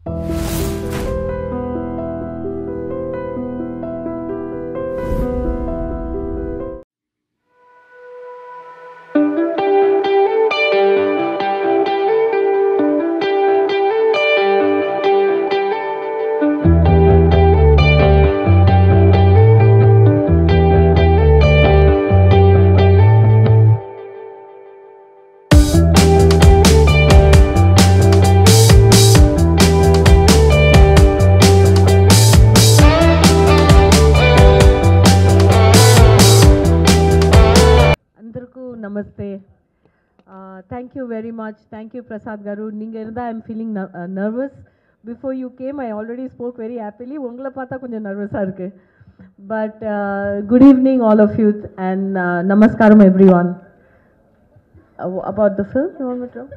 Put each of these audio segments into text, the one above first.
అందరికీ నమస్తే thank you very much thank you Prasad garu நீங்கள் இருந்தால் I'm feeling nervous before you came I already spoke very happily உங்களை பார்த்தா கொஞ்சம் நர்வஸாக இருக்குது but good evening all of you and நமஸ்காரம் everyone about the film you want to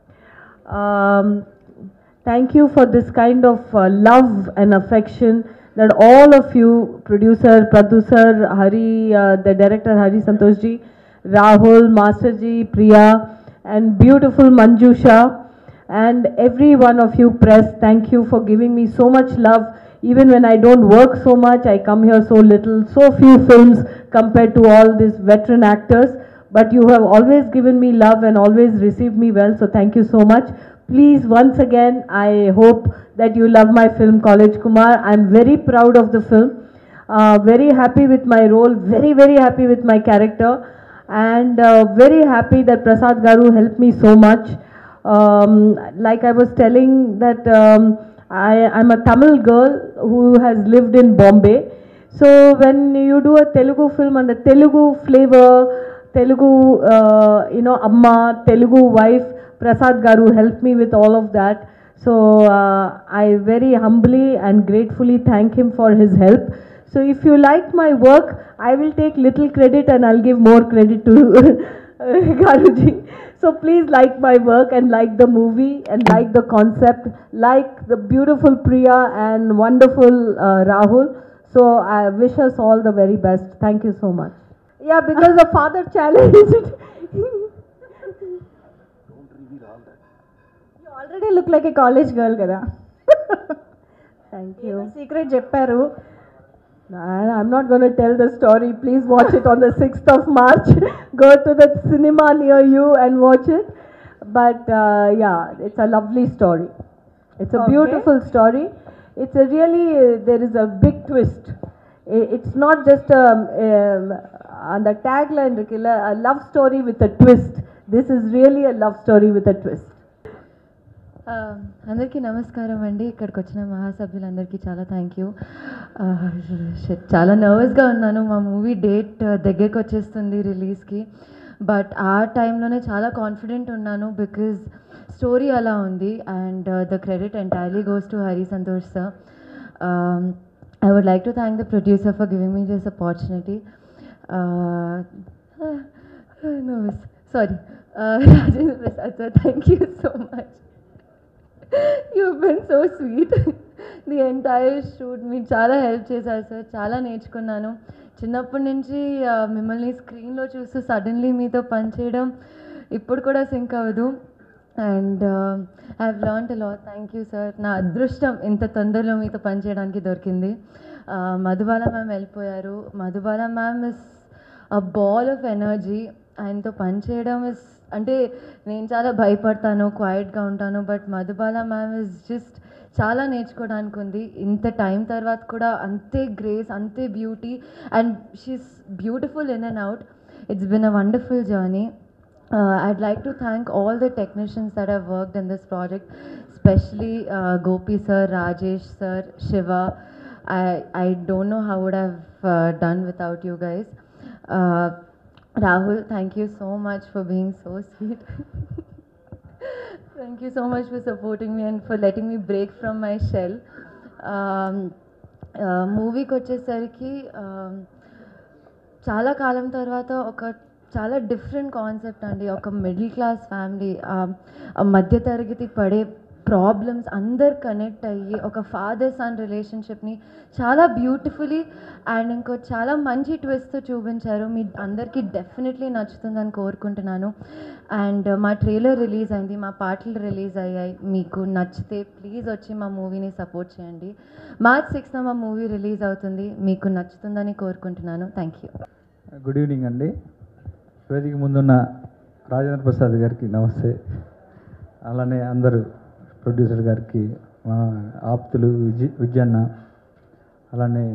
um, thank you for this kind of uh, love and affection that all of you, producer, producer, Hari, uh, the director Hari Santoshji, Rahul, Masterji, Priya, and beautiful Manjusha, and every one of you press, thank you for giving me so much love. Even when I don't work so much, I come here so little, so few films compared to all these veteran actors but you have always given me love and always received me well, so thank you so much. Please, once again, I hope that you love my film College Kumar. I'm very proud of the film, uh, very happy with my role, very, very happy with my character, and uh, very happy that Prasad Garu helped me so much. Um, like I was telling that um, I, I'm a Tamil girl who has lived in Bombay. So when you do a Telugu film and the Telugu flavor, Telugu, uh, you know, Amma, Telugu wife, Prasad Garu helped me with all of that. So uh, I very humbly and gratefully thank him for his help. So if you like my work, I will take little credit and I'll give more credit to Garuji. So please like my work and like the movie and like the concept, like the beautiful Priya and wonderful uh, Rahul. So I wish us all the very best. Thank you so much. Yeah, because the father challenged. You already look like a college girl కదా Thank you. Secret చెప్పారు I- I'm not going to tell the story. Please watch it on the 6th of March. Go to the cinema near you and watch it. But uh, yeah, it's a lovely story. It's a Okay. beautiful story. It's a really, there is a big twist. I- It's not just a, um, on the tagline, இருக்குல்ல, a love story with a twist. This is really a love story with a twist. ఆ, అందరికీ నమస్కారం అండి ఇక్కడికి వచ్చిన మహాసభ్యులందరికీ చాలా thank you చాలా నర్వస్గా ఉన్నాను మా మూవీ డేట్ దగ్గరికి వచ్చేస్తుంది రిలీజ్కి బట్ ఆ టైంలోనే చాలా కాన్ఫిడెంట్ ఉన్నాను బికాజ్ స్టోరీ అలా ఉంది and the credit entirely goes to Hari Santosh sir I would like to thank the producer for giving me this opportunity nervous sorry Rajendra Prasad sir thank you so much you've been so sweet the entire shoot మీరు చాలా help చేశారు sir చాలా నేర్చుకున్నాను చిన్నప్పటి నుంచి ఆ, మిమ్మల్ని స్క్రీన్లో చూస్తూ సడన్లీ మీతో పనిచేయడం ఇప్పుడు కూడా సింక్ అవ్వదు and I have learn a lot thank you sir నా అదృష్టం ఇంత తొందరలో మీతో పనిచేయడానికి దొరికింది ఆ, మధుబాల మ్యామ్ వెళ్ళిపోయారు Madhubala ma'am is a ball of energy ఆయనతో పనిచేయడం ఇస్ అంటే నేను చాలా భయపడతాను క్వైట్గా ఉంటాను but Madhubala ma'am is just చాలా నేర్చుకోవడానికి ఉంది ఇంత టైం తర్వాత కూడా అంతే గ్రేస్ అంతే beauty and she's beautiful in and out it's been a wonderful journey I'd like to thank all the technicians that have worked in this project specially Gopi sir Rajesh sir Shiva I I don't know how would I've uh, done without you guys. Uh, Rahul, thank you so much for being so sweet. thank you so much for supporting me and for letting me break from my shell. Um, uh, మూవీకి వచ్చేసరికి um, చాలా కాలం తర్వాత ఒక చాలా different concept అండి ఒక middle class family మధ్య తరగతి పడే ప్రాబ్లమ్స్ అందరు కనెక్ట్ అయ్యి ఒక ఫాదర్ సన్ రిలేషన్షిప్ని చాలా బ్యూటిఫుల్లీ అండ్ ఇంకో చాలా మంచి ట్విస్ట్ చూపించారు మీ అందరికీ డెఫినెట్లీ నచ్చుతుందని కోరుకుంటున్నాను అండ్ మా ట్రైలర్ రిలీజ్ అయింది మా పాటలు రిలీజ్ అయ్యాయి మీకు నచ్చితే ప్లీజ్ వచ్చి మా మూవీని సపోర్ట్ చేయండి మార్చ్ సిక్స్న మా మూవీ రిలీజ్ అవుతుంది మీకు నచ్చుతుందని కోరుకుంటున్నాను థ్యాంక్ యూ గుడ్ ఈవినింగ్ అండి వేదిక ముందున్న రాజేంద్ర ప్రసాద్ గారికి నమస్తే అలానే అందరూ ప్రొడ్యూసర్ గారికి మా ఆప్తులు విజయ్ విజయన్న అలానే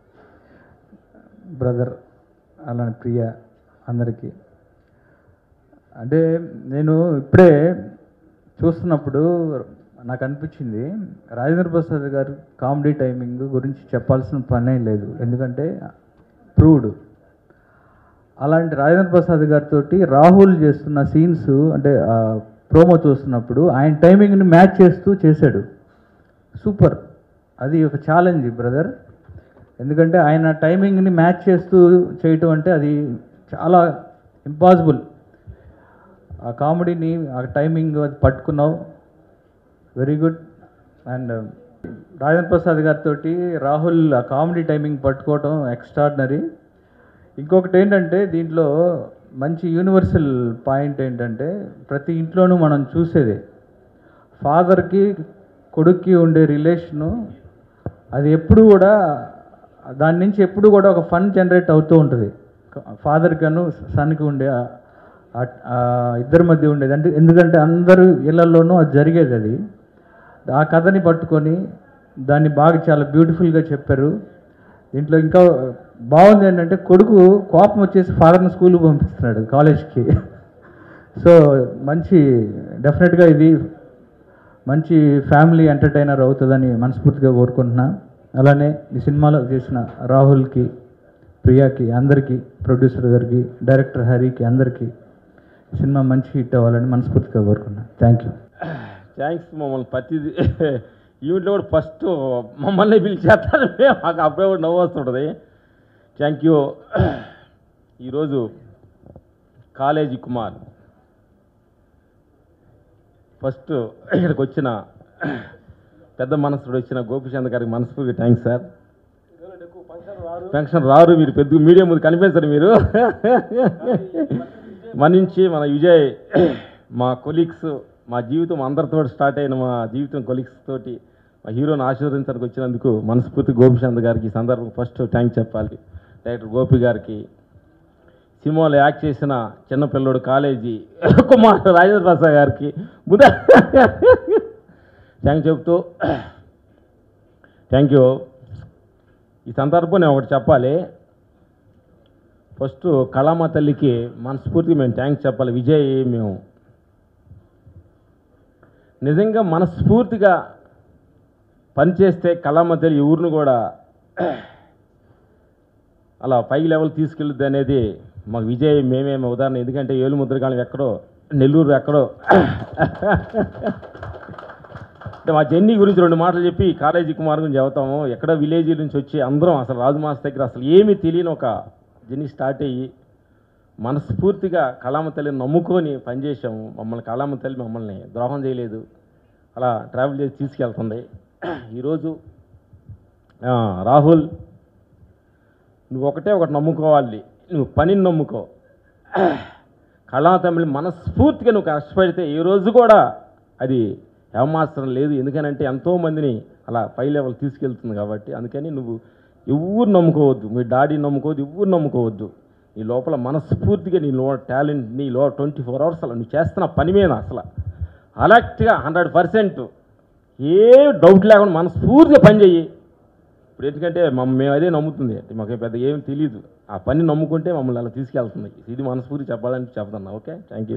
బ్రదర్ అలానే ప్రియ అందరికీ అంటే నేను ఇప్పుడే చూస్తున్నప్పుడు నాకు అనిపించింది రాజేంద్ర ప్రసాద్ గారు కామెడీ టైమింగ్ గురించి చెప్పాల్సిన పనే లేదు ఎందుకంటే ప్రూవ్డ్ అలాంటి రాజేంద్ర ప్రసాద్ గారితో రాహుల్ చేస్తున్న సీన్స్ అంటే ప్రోమో చూస్తున్నప్పుడు ఆయన టైమింగ్ని మ్యాచ్ చేస్తూ చేశాడు సూపర్ అది ఒక ఛాలెంజ్ బ్రదర్ ఎందుకంటే ఆయన టైమింగ్ని మ్యాచ్ చేస్తూ చేయటం అంటే అది చాలా ఇంపాసిబుల్ ఆ కామెడీని ఆ టైమింగ్ అది పట్టుకున్నావు very good and Rajendra Prasad గారితో రాహుల్ ఆ కామెడీ టైమింగ్ పట్టుకోవటం ఎక్స్ట్రాడినరీ ఇంకొకటి ఏంటంటే దీంట్లో మంచి యూనివర్సల్ పాయింట్ ఏంటంటే ప్రతి ఇంట్లోనూ మనం చూసేదే ఫాదర్కి కొడుక్కి ఉండే రిలేషను అది ఎప్పుడు కూడా దాని నుంచి ఎప్పుడు కూడా ఒక ఫన్ జనరేట్ అవుతూ ఉంటుంది ఫాదర్కి అను సన్కి ఉండే ఆ- ఆ- ఆ ఇద్దరి మధ్య ఉండేది అంటే ఎందుకంటే అందరూ ఇళ్లలోనూ అది జరిగేది అది ఆ కథని పట్టుకొని దాన్ని బాగా చాలా బ్యూటిఫుల్గా చెప్పారు దీంట్లో ఇంకా బాగుంది ఏంటంటే కొడుకు కోపం వచ్చేసి ఫాదర్ని స్కూల్కి పంపిస్తున్నాడు కాలేజ్కి సో మంచి డెఫినెట్గా ఇది మంచి ఫ్యామిలీ ఎంటర్టైనర్ అవుతుందని మనస్ఫూర్తిగా కోరుకుంటున్నా అలానే ఈ సినిమాలో చేసిన రాహుల్కి ప్రియాకి అందరికీ ప్రొడ్యూసర్ గారికి డైరెక్టర్ హరికి అందరికీ ఈ సినిమా మంచి హిట్ అవ్వాలని మనస్ఫూర్తిగా కోరుకున్నా థ్యాంక్ యూ థ్యాంక్స్ మమ్మల్ని ప్రతిదీ ఈవెంట్లో కూడా ఫస్ట్ మమ్మల్ని పిలిచేస్తారు మాకు అప్పుడే కూడా నవ్వు వస్తుంటుంది థ్యాంక్ యూ ఈరోజు కాలేజీ కుమార్ ఫస్ట్ ఇక్కడికి వచ్చిన పెద్ద మనసుడు వచ్చిన గోపిచంద్ గారికి మనస్ఫూర్తిగా థ్యాంక్స్ సార్ ఫంక్షన్ రారు మీరు పెద్ద మీడియా ముందు కనిపించరు మీరు మన నుంచి మన విజయ్ మా కొలీగ్స్ మా జీవితం అందరితో స్టార్ట్ అయిన మా జీవితం కొలీగ్స్ తోటి మా హీరోని ఆశీర్వదించడానికి వచ్చినందుకు మనస్ఫూర్తి గోపిచంద్ గారికి ఈ సందర్భం ఫస్ట్ థ్యాంక్స్ చెప్పాలి డైరెక్టర్ గోపి గారికి సినిమాలో యాక్ట్ చేసిన చిన్న పిల్లోడు కాలేజీ కుమార్ రాజేంద్ర ప్రసాద్ గారికి ముందు థ్యాంక్ చెప్తూ థ్యాంక్ యూ ఈ సందర్భం నేను ఒకటి చెప్పాలి ఫస్ట్ కళామ తల్లికి మనస్ఫూర్తిగా మేము థ్యాంక్స్ చెప్పాలి విజయ్ మేము నిజంగా మనస్ఫూర్తిగా పనిచేస్తే కళామ తల్లి ఊరిని కూడా అలా పై లెవెల్ తీసుకెళ్ళుద్ది అనేది మాకు విజయ్ మేమేమి ఉదాహరణ ఎందుకంటే ఏలుముద్రగాలం ఎక్కడో నెల్లూరు ఎక్కడో అంటే మా జర్నీ గురించి రెండు మాటలు చెప్పి కాలేజీ కుమార్ గురించి చెబుతాము ఎక్కడ విలేజ్ నుంచి వచ్చి అందరం అసలు రాజు మాస్ దగ్గర అసలు ఏమీ తెలియని ఒక జర్నీ స్టార్ట్ అయ్యి మనస్ఫూర్తిగా కళామ తల్లిని నమ్ముకొని పనిచేసాము మమ్మల్ని కళామ తల్లి మమ్మల్ని ద్రోహం చేయలేదు అలా ట్రావెల్ చేసి తీసుకెళ్తుంది ఈరోజు ఆ, రాహుల్ నువ్వు ఒకటే ఒకటి నమ్ముకోవాలి నువ్వు పనిని నమ్ముకో కళా తమిళ మనస్ఫూర్తిగా నువ్వు కష్టపడితే ఈ రోజు కూడా అది ఏమాత్రం లేదు ఎందుకనంటే ఎంతోమందిని అలా పై లెవెల్ తీసుకెళ్తుంది కాబట్టి అందుకని నువ్వు ఎవరు నమ్ముకోవద్దు మీ డాడీ నమ్ముకోవద్దు ఎవరు నమ్ముకోవద్దు నీ లోపల మనస్ఫూర్తిగా నీ లో టాలెంట్ నీ లో ట్వంటీ ఫోర్ అవర్స్ అలా నువ్వు చేస్తున్న పని మీద అసలు అలర్ట్గా హండ్రెడ్ పర్సెంట్ ఏ డౌట్ లేకుండా మనస్ఫూర్తిగా పని చెయ్యి ఇప్పుడు ఎందుకంటే మమ్మ మేము అదే నమ్ముతుంది అంటే మాకు పెద్ద ఏం తెలియదు ఆ పని నమ్ముకుంటే మమ్మల్ని అలా తీసుకెళ్తుంది ఇది మనస్ఫూర్తి చెప్పాలని చెప్తున్నా ఓకే థ్యాంక్ యూ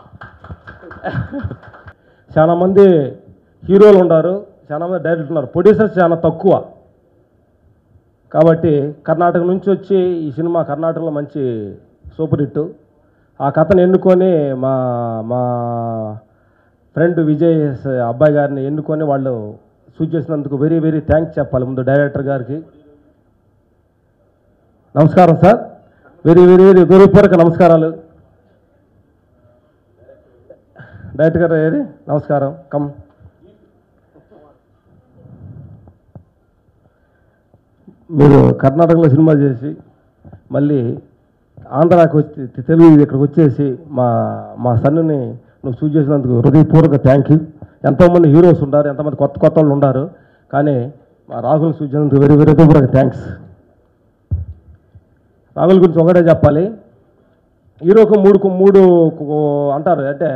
చాలామంది హీరోలు ఉన్నారు చాలామంది డైరెక్టర్లు ఉన్నారు ప్రొడ్యూసర్స్ చాలా తక్కువ కాబట్టి కర్ణాటక నుంచి వచ్చి ఈ సినిమా కర్ణాటకలో మంచి సూపర్ హిట్ ఆ కథను ఎన్నుకొని మా మా ఫ్రెండ్ విజయ్ స- అబ్బాయి గారిని ఎన్నుకొని వాళ్ళు సూచ్ చేసినందుకు వెరీ వెరీ థ్యాంక్స్ చెప్పాలి ముందు డైరెక్టర్ గారికి నమస్కారం సార్ వెరీ వెరీ వెరీ హృదయపూర్వక నమస్కారాలు డైరెక్టర్ గారు ఏరి నమస్కారం కమ్ మీరు కర్ణాటకలో సినిమా చేసి మళ్ళీ ఆంధ్రాకి వచ్చి తెలుగు ఇక్కడికి వచ్చేసి మా మా సన్నుని నువ్వు చూసి చేసినందుకు హృదయపూర్వక థ్యాంక్ యూ ఎంతోమంది హీరోస్ ఉన్నారు ఎంతమంది కొత్త కొత్త వాళ్ళు ఉన్నారు కానీ మా రాహుల్ సూచించినందుకు వెరీ వెరీ హృదయపూర్వక థ్యాంక్స్ రాహుల్ గురించి ఒకటే చెప్పాలి హీరోకు మూడు మూడు అంటారు అంటే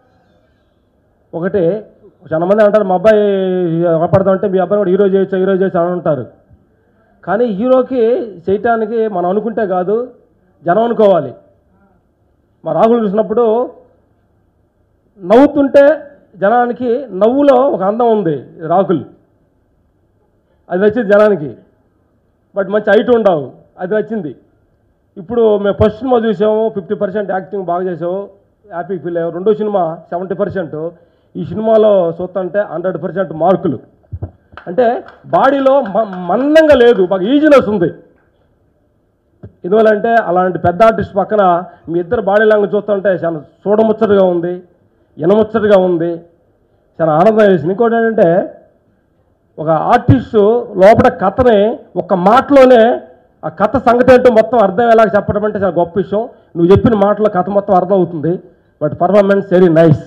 ఒకటి చాలా మంది అంటారు మా అబ్బాయి పడతా ఉంటే మీ అబ్బాయి కూడా హీరో చేయొచ్చు హీరో చేయొచ్చు అని అంటారు కానీ హీరోకి చేయటానికి మనం అనుకుంటే కాదు జనం అనుకోవాలి మా రాహుల్ చూసినప్పుడు నవ్వుతుంటే జనానికి నవ్వులో ఒక అందం ఉంది రాహుల్ అది నచ్చింది జనానికి బట్ మంచి హైట్ ఉండవు అది నచ్చింది ఇప్పుడు మేము ఫస్ట్ సినిమా చూసాము ఫిఫ్టీ పర్సెంట్ యాక్టింగ్ బాగా చేసావు హ్యాపీ ఫీల్ అయ్యావు రెండో సినిమా సెవెంటీ పర్సెంట్ ఈ సినిమాలో చూస్తుంటే హండ్రెడ్ పర్సెంట్ మార్కులు అంటే బాడీలో మ- మందంగా లేదు బాగా ఈజీనెస్ ఉంది ఎందువల్లంటే అలాంటి పెద్ద ఆర్టిస్ట్ పక్కన మీ ఇద్దరు బాడీ లాంగ్వేజ్ చూస్తుంటే చాలా చూడముచ్చటగా ఉంది వినముచ్చటగా ఉంది చాలా ఆనందం వేసింది ఇంకోటి ఏంటంటే ఒక ఆర్టిస్టు లోపల కథని ఒక మాటలోనే ఆ కథ సంగతి ఏంటో మొత్తం అర్థమయ్యేలాగా చెప్పడం అంటే చాలా గొప్ప విషయం నువ్వు చెప్పిన మాటలో కథ మొత్తం అర్థం అవుతుంది but performance very nice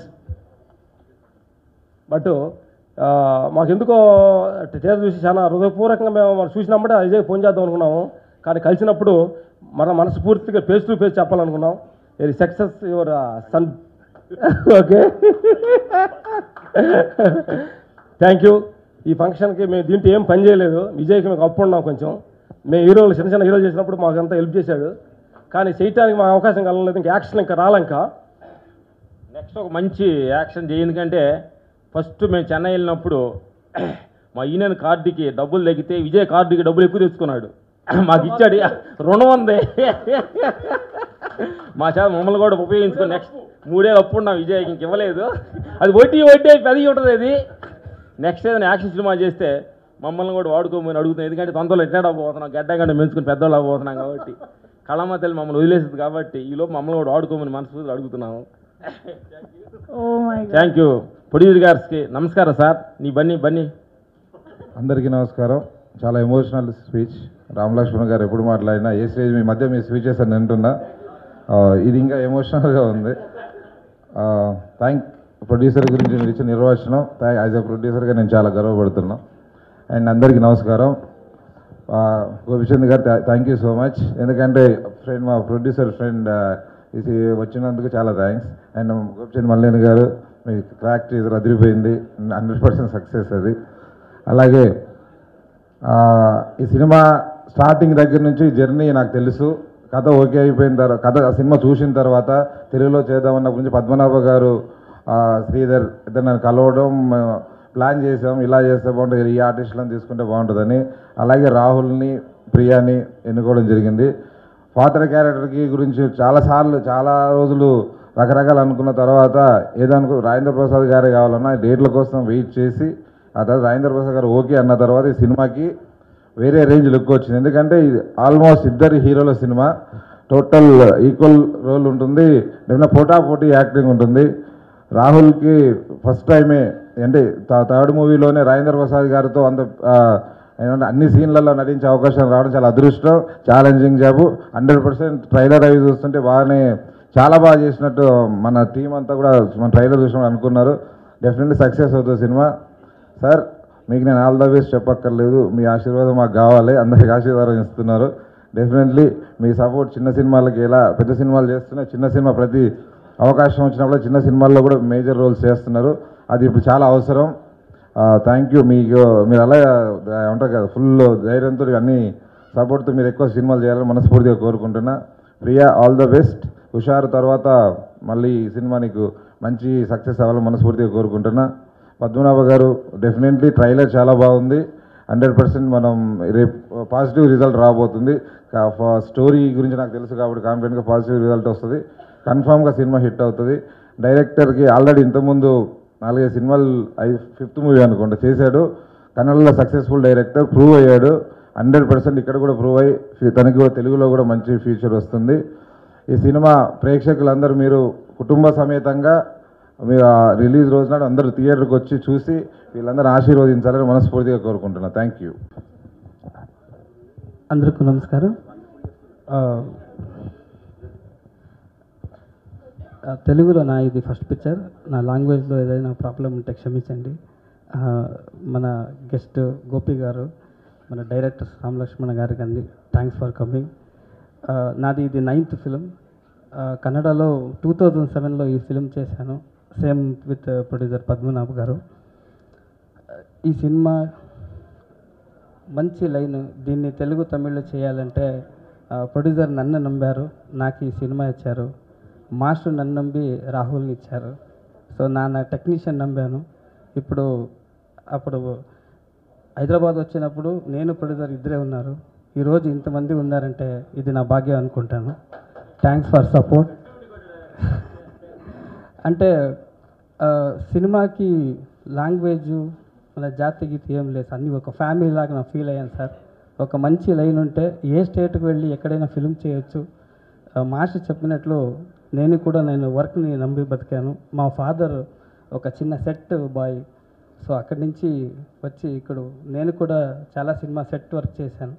but ఆ, మాకెందుకో చేత చూసి చాలా హృదయపూర్వకంగా మేము మనం చూసినప్పుడే అజయ్ ఫోన్ చేద్దాం అనుకున్నాము కానీ కలిసినప్పుడు మన మనస్ఫూర్తిగా ఫేస్ టు ఫేస్ చెప్పాలనుకున్నాం very success your son okay thank you ఈ ఫంక్షన్కి మేము దీంట్లో ఏం పని చేయలేదు విజయ్కి మేము అప్పు ఉన్నాం కొంచెం మేము హీరోలు చిన్న చిన్న హీరోలు చేసినప్పుడు మాకంతా హెల్ప్ చేశాడు కానీ చేయటానికి మాకు అవకాశం కలగలేదు ఇంకా యాక్షన్ ఇంకా రాలంక నెక్స్ట్ ఒక మంచి యాక్షన్ చేయి ఎందుకంటే ఫస్ట్ మేము చెన్నై వెళ్ళినప్పుడు మా ఈయన కార్డుకి డబ్బులు తగ్గితే విజయ్ కార్డుకి డబ్బులు ఎక్కువ తెచ్చుకున్నాడు మాకు ఇచ్చాడు రుణం ఉంది మా చేత మమ్మల్ని కూడా ఉపయోగించుకొని నెక్స్ట్ మూడేళ్ళు అప్పుడు నా విజయ్కి ఇంక ఇవ్వలేదు అది వడ్డీ వడ్డీ పెరిగి ఉంటుంది అది నెక్స్ట్ ఏదైనా యాక్షన్ సినిమా చేస్తే మమ్మల్ని కూడా వాడుకోమని అడుగుతున్నాం ఎందుకంటే తొందరలో ఎట్లా పోతున్నాం గడ్డ గంట మెంచుకుని పెద్దవాళ్ళు పోతున్నాం కాబట్టి కళమ్మ తల్లి మమ్మల్ని వదిలేసింది కాబట్టి ఈలోపు మమ్మల్ని కూడా వాడుకోమని మనస్ఫూర్తిగా అడుగుతున్నాము oh my thank you producer గారికి నమస్కారం సార్ నీ బన్నీ బన్నీ అందరికీ నమస్కారం చాలా ఎమోషనల్ స్పీచ్ రామ్ లక్ష్మణ్ గారు ఎప్పుడు మాట్లాడినా ఏ స్టేజ్ మీ మధ్య మీ స్పీచెస్ అని వింటున్నా ఆ, ఇది ఇంకా ఎమోషనల్గా ఉంది థ్యాంక్ ప్రొడ్యూసర్ గురించి మీరు ఇచ్చిన నిర్వచనం యాజ్ ఎ ప్రొడ్యూసర్గా నేను చాలా గర్వపడుతున్నా అండ్ అందరికీ నమస్కారం ఆ, Gopichand garu thank you so much ఎందుకంటే ఫ్రెండ్ మా ప్రొడ్యూసర్ ఫ్రెండ్ ఇది వచ్చినందుకు చాలా థ్యాంక్స్ అండ్ గోపిచంద్ మల్లేని గారు మీ క్రాక్ టీజర్ అదిరిపోయింది హండ్రెడ్ పర్సెంట్ సక్సెస్ అది అలాగే ఆ, ఈ సినిమా స్టార్టింగ్ దగ్గర నుంచి జర్నీ నాకు తెలుసు కథ ఓకే అయిపోయిన తర్వాత కథ ఆ సినిమా చూసిన తర్వాత తెలుగులో చేద్దామన్న గురించి పద్మనాభ గారు ఆ, శ్రీధర్ ఇద్దరు నన్ను కలవడం మేము ప్లాన్ చేసాం ఇలా చేస్తే బాగుంటుంది ఈ ఆర్టిస్టులను తీసుకుంటే బాగుంటుందని అలాగే రాహుల్ని ప్రియాని ఎన్నుకోవడం జరిగింది ఫాదర్ క్యారెక్టర్కి గురించి చాలాసార్లు చాలా రోజులు రకరకాలు అనుకున్న తర్వాత ఏదనుకో రాజేంద్ర ప్రసాద్ గారే కావాలన్నా డేట్ల కోసం వెయిట్ చేసి ఆ తర్వాత రాజేంద్ర ప్రసాద్ గారు ఓకే అన్న తర్వాత ఈ సినిమాకి వేరే రేంజ్ లుక్ వచ్చింది ఎందుకంటే ఇది ఆల్మోస్ట్ ఇద్దరు హీరోల సినిమా టోటల్ ఈక్వల్ రోల్ ఉంటుంది డెఫినెట్ పోటా పోటీ యాక్టింగ్ ఉంటుంది రాహుల్కి ఫస్ట్ టైమే అంటే థ- థర్డ్ మూవీలోనే రాజేంద్ర ప్రసాద్ గారితో అంత ఆ, ఏమంటే అన్ని సీన్లలో నటించే అవకాశం రావడం చాలా అదృష్టం challenging job hundred percent trailer అవి చూస్తుంటే బాగానే చాలా బాగా చేసినట్టు మన టీం అంతా కూడా మన ట్రైలర్ చూసినప్పుడు అనుకున్నారు డెఫినెట్లీ సక్సెస్ అవుతుంది సినిమా సార్ మీకు నేను ఆల్ ద బెస్ట్ చెప్పక్కర్లేదు మీ ఆశీర్వాదం మాకు కావాలి అందరికి ఆశీర్వాదం ఇస్తున్నారు డెఫినెట్లీ మీ సపోర్ట్ చిన్న సినిమాలకి ఎలా పెద్ద సినిమాలు చేస్తున్నా చిన్న సినిమా ప్రతి అవకాశం వచ్చినప్పుడు చిన్న సినిమాల్లో కూడా మేజర్ రోల్స్ చేస్తున్నారు అది ఇప్పుడు చాలా అవసరం థ్యాంక్ యూ మీకు మీరు అలా ఉంటారు కదా ఫుల్ ధైర్యంతో అన్ని సపోర్ట్తో మీరు ఎక్కువ సినిమాలు చేయాలని మనస్ఫూర్తిగా కోరుకుంటున్నా ప్రియా ఆల్ ద బెస్ట్ హుషారు తర్వాత మళ్ళీ ఈ సినిమా నీకు మంచి సక్సెస్ అవ్వాలని మనస్ఫూర్తిగా కోరుకుంటున్నా పద్మనాభ గారు డెఫినెట్లీ ట్రైలర్ చాలా బాగుంది హండ్రెడ్ పర్సెంట్ మనం రేపు పాజిటివ్ రిజల్ట్ రాబోతుంది స్టోరీ గురించి నాకు తెలుసు కాబట్టి కాన్ఫిడెంట్గా పాజిటివ్ రిజల్ట్ వస్తుంది కన్ఫామ్గా సినిమా హిట్ అవుతుంది డైరెక్టర్కి ఆల్రెడీ ఇంతకుముందు నాలుగైదు సినిమాలు ఐదు ఫిఫ్త్ మూవీ అనుకుంటా చేశాడు కన్నడలో సక్సెస్ఫుల్ డైరెక్టర్ ప్రూవ్ అయ్యాడు హండ్రెడ్ పర్సెంట్ ఇక్కడ కూడా ప్రూవ్ అయ్యి ఫి- తనకి కూడా తెలుగులో కూడా మంచి ఫ్యూచర్ వస్తుంది ఈ సినిమా ప్రేక్షకులందరూ మీరు కుటుంబ సమేతంగా మీరు ఆ రిలీజ్ రోజు నాడు అందరూ థియేటర్కి వచ్చి చూసి వీళ్ళందరూ ఆశీర్వదించాలని మనస్ఫూర్తిగా కోరుకుంటున్నా థ్యాంక్ యూ అందరికీ నమస్కారం ఆ, ఆ, తెలుగులో నా ఇది ఫస్ట్ పిక్చర్ నా లాంగ్వేజ్లో ఏదైనా ప్రాబ్లం ఉంటే క్షమించండి ఆ, మన గెస్ట్ గోపి గారు మన డైరెక్టర్ రామ్ లక్ష్మణ గారికి అండి థ్యాంక్స్ ఫర్ కమింగ్ నాది ఇది నైన్త్ ఫిలిం కన్నడలో టూ థౌజండ్ సెవెన్లో ఈ ఫిలిం చేశాను సేమ్ విత్ ప్రొడ్యూసర్ పద్మనాభ్ గారు ఈ సినిమా మంచి లైన్ దీన్ని తెలుగు తమిళ్లో చేయాలంటే ఆ, ప్రొడ్యూసర్ నన్ను నమ్మారు నాకు ఈ సినిమా ఇచ్చారు మాస్టర్ నన్ను నమ్మి రాహుల్ని ఇచ్చారు సో నా నా టెక్నీషియన్ నమ్మాను ఇప్పుడు అప్పుడు హైదరాబాద్ వచ్చినప్పుడు నేను ప్రొడ్యూసర్ ఇద్దరే ఉన్నారు ఈరోజు ఇంతమంది ఉన్నారంటే ఇది నా భాగ్యం అనుకుంటాను థ్యాంక్స్ ఫర్ సపోర్ట్ అంటే ఆ, సినిమాకి లాంగ్వేజ్ మన జాతి గీత ఏం లేదు అన్నీ ఒక ఫ్యామిలీ లాగా నా ఫీల్ అయ్యాను సార్ ఒక మంచి లైన్ ఉంటే ఏ స్టేట్కి వెళ్ళి ఎక్కడైనా ఫిల్మ్ చేయొచ్చు ఆ, మాస్టర్ చెప్పినట్లు నేను కూడా నేను వర్క్ని నమ్మి బతికాను మా ఫాదర్ ఒక చిన్న సెట్ బాయ్ సో అక్కడి నుంచి వచ్చి ఇక్కడ నేను కూడా చాలా సినిమా సెట్ వర్క్ చేశాను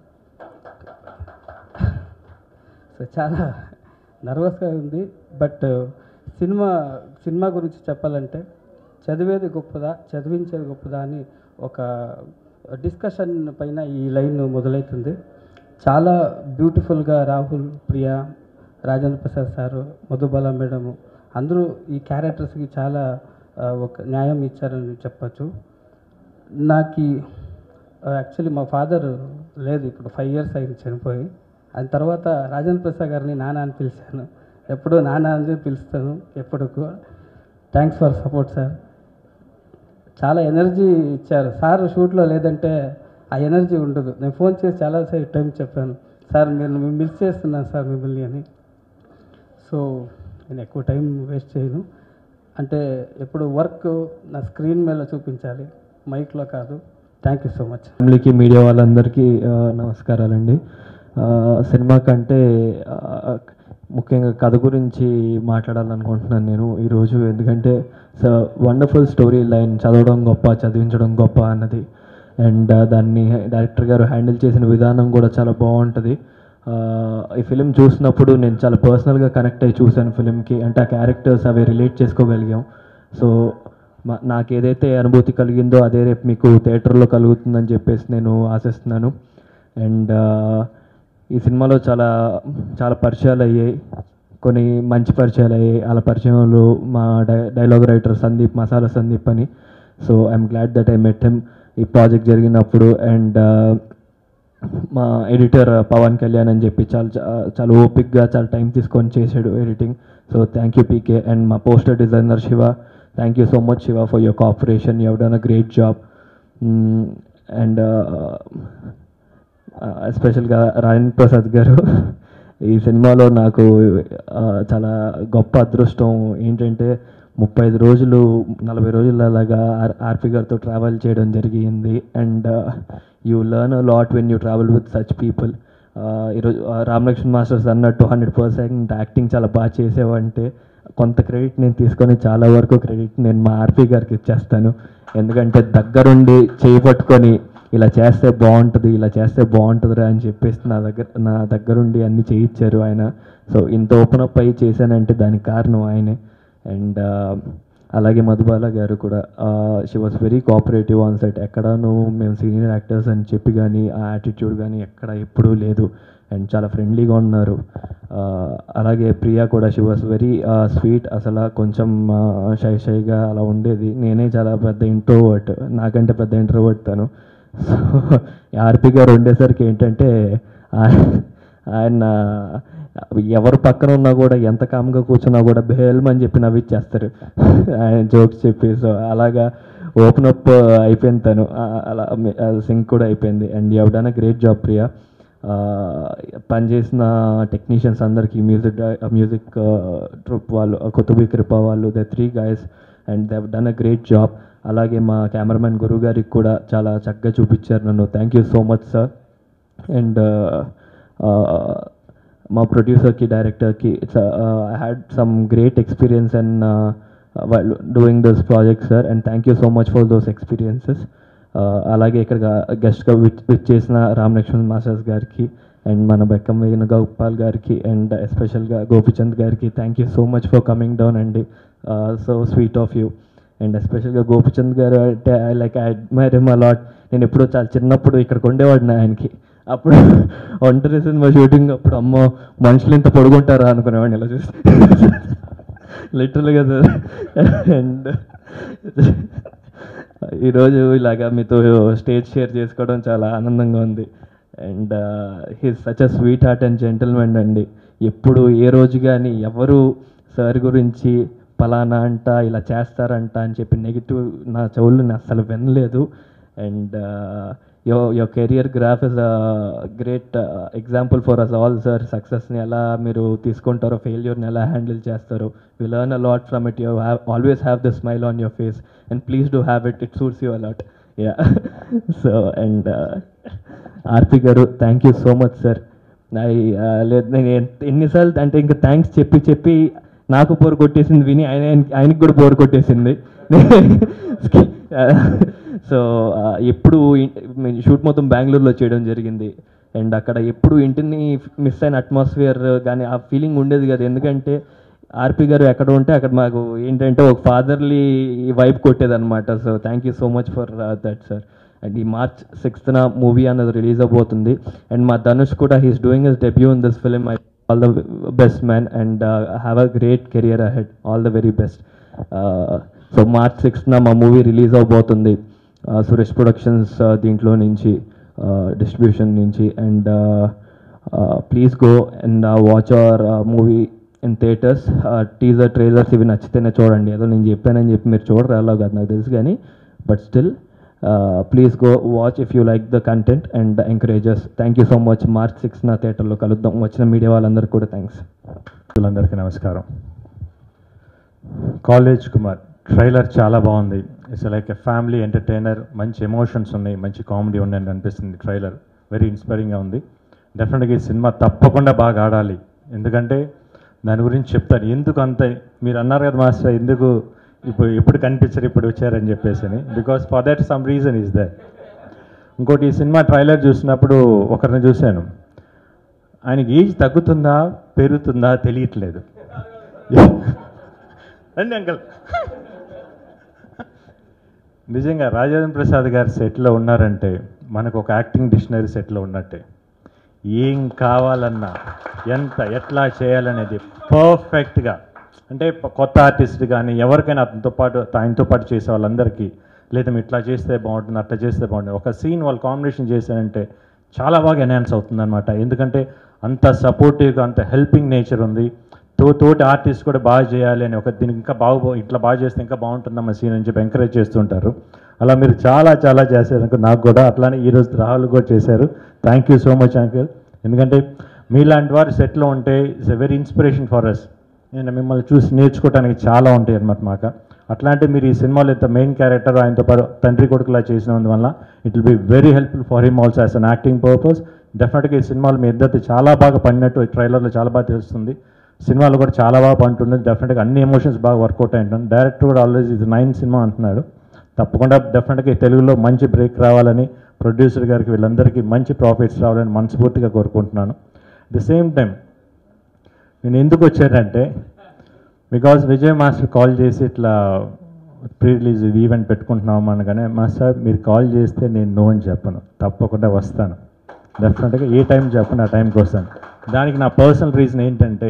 సో చాలా నర్వస్గా ఉంది బట్ సినిమా సినిమా గురించి చెప్పాలంటే చదివేది గొప్పదా చదివించేది గొప్పదా అని ఒక డిస్కషన్ పైన ఈ లైన్ మొదలవుతుంది చాలా బ్యూటిఫుల్గా రాహుల్ ప్రియా రాజేంద్ర ప్రసాద్ సారు మధుబాల మేడము అందరూ ఈ క్యారెక్టర్స్కి చాలా ఆ, ఒక న్యాయం ఇచ్చారని చెప్పచ్చు నాకు యాక్చువల్లీ మా ఫాదర్ లేదు ఇప్పుడు ఫైవ్ ఇయర్స్ అయింది చనిపోయి ఆయన తర్వాత రాజేంద్ర ప్రసాద్ గారిని నాన్న అని పిలిచాను ఎప్పుడూ నాన్న అని పిలుస్తాను ఎప్పుడు థ్యాంక్స్ ఫర్ సపోర్ట్ సార్ చాలా ఎనర్జీ ఇచ్చారు సార్ షూట్లో లేదంటే ఆ ఎనర్జీ ఉండదు నేను ఫోన్ చేసి చాలాసేపు టైం చెప్పాను సార్ మీరు మిస్ చేస్తున్నాను సార్ మిమ్మల్ని అని సో నేను ఎక్కువ టైం వేస్ట్ చేయను అంటే ఎప్పుడు వర్క్ నా స్క్రీన్ మీద చూపించాలి మైక్లో కాదు థ్యాంక్ యూ సో మచ్ ఫ్యామిలీకి మీడియా వాళ్ళందరికీ ఆ, నమస్కారాలండి ఆ, సినిమా కంటే ఆ, ముఖ్యంగా కథ గురించి మాట్లాడాలనుకుంటున్నాను నేను ఈరోజు ఎందుకంటే వండర్ఫుల్ స్టోరీ లైన్ చదవడం గొప్ప చదివించడం గొప్ప అన్నది అండ్ దాన్ని డైరెక్టర్ గారు హ్యాండిల్ చేసిన విధానం కూడా చాలా బాగుంటుంది ఆ, ఈ ఫిలిం చూసినప్పుడు నేను చాలా పర్సనల్గా కనెక్ట్ అయ్యి చూశాను ఫిలింకి అంటే ఆ క్యారెక్టర్స్ అవి రిలేట్ చేసుకోగలిగాం సో మా నాకు ఏదైతే అనుభూతి కలిగిందో అదే రేపు మీకు థియేటర్లో కలుగుతుందని చెప్పేసి నేను ఆశిస్తున్నాను అండ్ ఈ సినిమాలో చాలా చాలా పరిచయాలు అయ్యాయి కొన్ని మంచి పరిచయాలు అయ్యాయి వాళ్ళ పరిచయంలో మా డై డైలాగ్ రైటర్ సందీప్ మసాలా సందీప్ అని so I'm glad that I met him ఈ ప్రాజెక్ట్ జరిగినప్పుడు అండ్ మా ఎడిటర్ పవన్ కళ్యాణ్ అని చెప్పి చాలా చా- చాలా ఓపిక్గా చాలా టైం తీసుకొని చేశాడు editing so thank you PK and మా poster designer Shiva thank you so much Shiva for your cooperation you have done a great job and ఎస్పెషల్గా రాయన్ ప్రసాద్ గారు ఈ సినిమాలో నాకు ఆ, చాలా గొప్ప అదృష్టం ఏంటంటే ముప్పై ఐదు రోజులు నలభై రోజులు అలాగా ఆర్ ఆర్పి గారితో ట్రావెల్ చేయడం జరిగింది and you learn a lot when you travel with such people ఈరోజు ఆ, రామ్ లక్ష్మణ్ మాస్టర్స్ అన్నట్టు హండ్రెడ్ పర్సెంట్ యాక్టింగ్ చాలా బాగా చేసేవంటే కొంత క్రెడిట్ నేను తీసుకొని చాలా వరకు క్రెడిట్ నేను మా ఆర్పి గారికి ఇచ్చేస్తాను ఎందుకంటే దగ్గరుండి చేయి పట్టుకొని ఇలా చేస్తే బాగుంటుంది ఇలా చేస్తే బాగుంటుందిరా అని చెప్పేసి నా దగ్గర నా దగ్గరుండి అన్ని చేయించారు ఆయన సో ఇంత ఓపెన్ అప్ అయ్యి చేశానంటే దానికి కారణం ఆయనే అండ్ అలాగే మధుబాల గారు కూడా she was very cooperative on set ఎక్కడాను మేము సీనియర్ యాక్టర్స్ అని చెప్పి కానీ ఆ యాటిట్యూడ్ కానీ ఎక్కడ ఎప్పుడూ లేదు అండ్ చాలా ఫ్రెండ్లీగా ఉన్నారు ఆ, అలాగే ప్రియా కూడా షీ వాస్ వెరీ స్వీట్ అసలు కొంచెం షై షైగా అలా ఉండేది నేనే చాలా పెద్ద ఇంట్రోవర్ట్ నాకంటే పెద్ద ఇంట్రోవర్ట్ తను సో ఆర్పి గారు ఉండేసరికి ఏంటంటే ఆ- ఆయన ఎవరు పక్కన ఉన్నా కూడా ఎంత కామ్గా కూర్చున్నా కూడా బేల్మ్ అని చెప్పి నవ్విచ్చేస్తారు ఆయన జోక్స్ చెప్పి సో అలాగా ఓపెన్ అప్ అయిపోయింది తను ఆ, అలా సింక్ కూడా అయిపోయింది and you done a great job Priya ఆ, పనిచేసిన టెక్నీషియన్స్ అందరికీ మ్యూజిక్ మ్యూజిక్ ట్రూప్ వాళ్ళు కుతుబీ కృప వాళ్ళు the three guys and they done a great job అలాగే మా కెమెరామెన్ గురువు గారికి కూడా చాలా చక్కగా చూపించారు నన్ను thank you so much sir and మా ప్రొడ్యూసర్కి డైరెక్టర్కి it's I had some great experience and doing this project sir and thank you so much for those experiences అలాగే ఇక్కడ గెస్ట్గా విచ్ విచ్ చేసిన రామ్ లక్ష్మణ్ మాస్టర్స్ గారికి అండ్ మన బెక్కం వేగిన గోపాల్ గారికి అండ్ ఎస్పెషల్గా గోపిచంద్ గారికి thank you so much for coming down అండి so sweet of you and ఎస్పెషల్గా గోపిచంద్ గారు అంటే I like I admire him a lot నేను ఎప్పుడో చాలా చిన్నప్పుడు ఇక్కడికి ఉండేవాడిని ఆయనకి అప్పుడు ఒంటరి సినిమా షూటింగ్ అప్పుడు అమ్మో మనుషులు ఇంత పొడుగుంటారా అనుకునేవాడిని ఇలా చూసి లిటరల్గా సార్ అండ్ ఈరోజు ఇలాగా మీతో స్టేజ్ షేర్ చేసుకోవడం చాలా ఆనందంగా ఉంది and he's such a sweet heart and gentleman అండి ఎప్పుడు ఏ రోజు కానీ ఎవరు సార్ గురించి పలానా అంట ఇలా చేస్తారంట అని చెప్పి నెగిటివ్ నా చెవులు నేను అస్సలు వినలేదు and your your career graph is great example for us all sir సక్సెస్ని ఎలా మీరు తీసుకుంటారో ఫెయిల్యూర్ని ఎలా హ్యాండిల్ చేస్తారో we learn a lot from it you have always have the smile on your face and please do have it it suits you a lot yeah so and RP garu thank you so much sir లేదు నేను ఎన్- ఎన్నిసార్లు అంటే ఇంకా thanks చెప్పి చెప్పి నాకు bore కొట్టేసింది విని ఆయన ఆయనకి కూడా బోర్ కొట్టేసింది సో ఎప్పుడు షూట్ మొత్తం బెంగళూరులో చేయడం జరిగింది అండ్ అక్కడ ఎప్పుడు ఇంటిని మిస్ అయిన అట్మాస్ఫియర్ కానీ ఆ ఫీలింగ్ ఉండేది కదా ఎందుకంటే ఆర్పి గారు ఎక్కడ ఉంటే అక్కడ మాకు ఏంటంటే ఒక ఫాదర్లీ వైబ్ కొట్టేది అనమాట so thank you so much for that sir and ఈ మార్చ్ సిక్స్త్న మూవీ అన్నది రిలీజ్ అవబోతుంది అండ్ మా ధనుష్ కూడా he's doing his debut in this film I all the best man and have a great career ahead all the very best so March సిక్స్త్న మా movie release అవబోతుంది Uh, Suresh productions దీంట్లో నుంచి distribution నుంచి and please go and watch our movie in theatres teaser trailers ఇవి నచ్చితేనే చూడండి ఏదో నేను చెప్పానని చెప్పి మీరు చూడరు అలా కాదు నాకు తెలుసు కానీ but still please go watch if you like the content and encourages thank you so much March six నా థియేటర్లో కలుద్దాం వచ్చిన మీడియా వాళ్ళందరికీ కూడా థ్యాంక్స్ అందరికీ నమస్కారం కాలేజ్ కుమార్ ట్రైలర్ చాలా బాగుంది it's like a family entertainer మంచి ఎమోషన్స్ ఉన్నాయి మంచి కామెడీ ఉన్నాయని అనిపిస్తుంది ట్రైలర్ వెరీ ఇన్స్పైరింగ్గా ఉంది డెఫినెట్గా ఈ సినిమా తప్పకుండా బాగా ఆడాలి ఎందుకంటే దాని గురించి చెప్తాను ఎందుకు అంత మీరు అన్నారు కదా మాస్టర్ ఎందుకు ఇప్పుడు ఎప్పుడు కనిపించరు ఇప్పుడు వచ్చారని చెప్పేసి అని because for that some reason is that ఇంకోటి ఈ సినిమా ట్రైలర్ చూసినప్పుడు ఒకరిని చూశాను ఆయనకి ఏజ్ తగ్గుతుందా పెరుగుతుందా తెలియట్లేదు రండి అంకల్ నిజంగా రాజేంద్ర ప్రసాద్ గారు సెట్లో ఉన్నారంటే మనకు ఒక యాక్టింగ్ డిక్షనరీ సెట్లో ఉన్నట్టే ఏం కావాలన్నా ఎంత ఎట్లా చేయాలనేది పర్ఫెక్ట్గా అంటే ప- కొత్త ఆర్టిస్ట్ కానీ ఎవరికైనా అతనితో పాటు ఆయనతో పాటు చేసే వాళ్ళందరికీ లేదా మీరు ఇట్లా చేస్తే బాగుంటుంది అట్లా చేస్తే బాగుంటుంది ఒక సీన్ వాళ్ళు కాంబినేషన్ చేశారంటే చాలా బాగా ఎన్హాన్స్ అవుతుందన్నమాట ఎందుకంటే అంత సపోర్టివ్గా అంత హెల్పింగ్ నేచర్ ఉంది తో తోటి ఆర్టిస్ట్ కూడా బాగా చేయాలి అని ఒక దీనికి ఇంకా బాగు ఇట్లా బాగా చేస్తే ఇంకా బాగుంటుందమ్మా సీన్ అని చెప్పి ఎంకరేజ్ చేస్తుంటారు అలా మీరు చాలా చాలా చేశారు అంకుల్ నాకు కూడా అట్లానే ఈరోజు రాహుల్ కూడా చేశారు thank you so much uncle ఎందుకంటే మీలాంటి వారు సెట్లో ఉంటే it's a very inspiration for us నేను మిమ్మల్ని చూసి నేర్చుకోవడానికి చాలా ఉంటాయి అనమాట మాకు అట్లాంటి మీరు ఈ సినిమాలో ఇంత మెయిన్ క్యారెక్టర్ ఆయనతో పాటు తండ్రి కొడుకులా చేసినందువల్ల it will be very helpful for him also as an acting purpose డెఫినెట్గా ఈ సినిమాలో మీ ఇద్దరు చాలా బాగా పడినట్టు ఈ ట్రైలర్లో చాలా బాగా తెలుస్తుంది సినిమాలో కూడా చాలా బాగా పంటుంది డెఫినెట్గా అన్ని ఎమోషన్స్ బాగా వర్కౌట్ అయింటాను డైరెక్టర్ కూడా ఆల్వేస్ ఇది నైన్ సినిమా అంటున్నాడు తప్పకుండా డెఫినెట్గా ఈ తెలుగులో మంచి బ్రేక్ రావాలని ప్రొడ్యూసర్ గారికి వీళ్ళందరికీ మంచి ప్రాఫిట్స్ రావాలని మనస్ఫూర్తిగా కోరుకుంటున్నాను ద సేమ్ టైం నేను ఎందుకు వచ్చానంటే బికాస్ విజయ్ మాస్టర్ కాల్ చేసి ఇట్లా ప్రీ రిలీజ్ ఈవెంట్ పెట్టుకుంటున్నాము అనగానే మాస్టర్ మీరు కాల్ చేస్తే నేను నో అని చెప్పను తప్పకుండా వస్తాను డెఫినెట్గా ఏ టైం చెప్పను ఆ టైంకి వస్తాను దానికి నా పర్సనల్ రీజన్ ఏంటంటే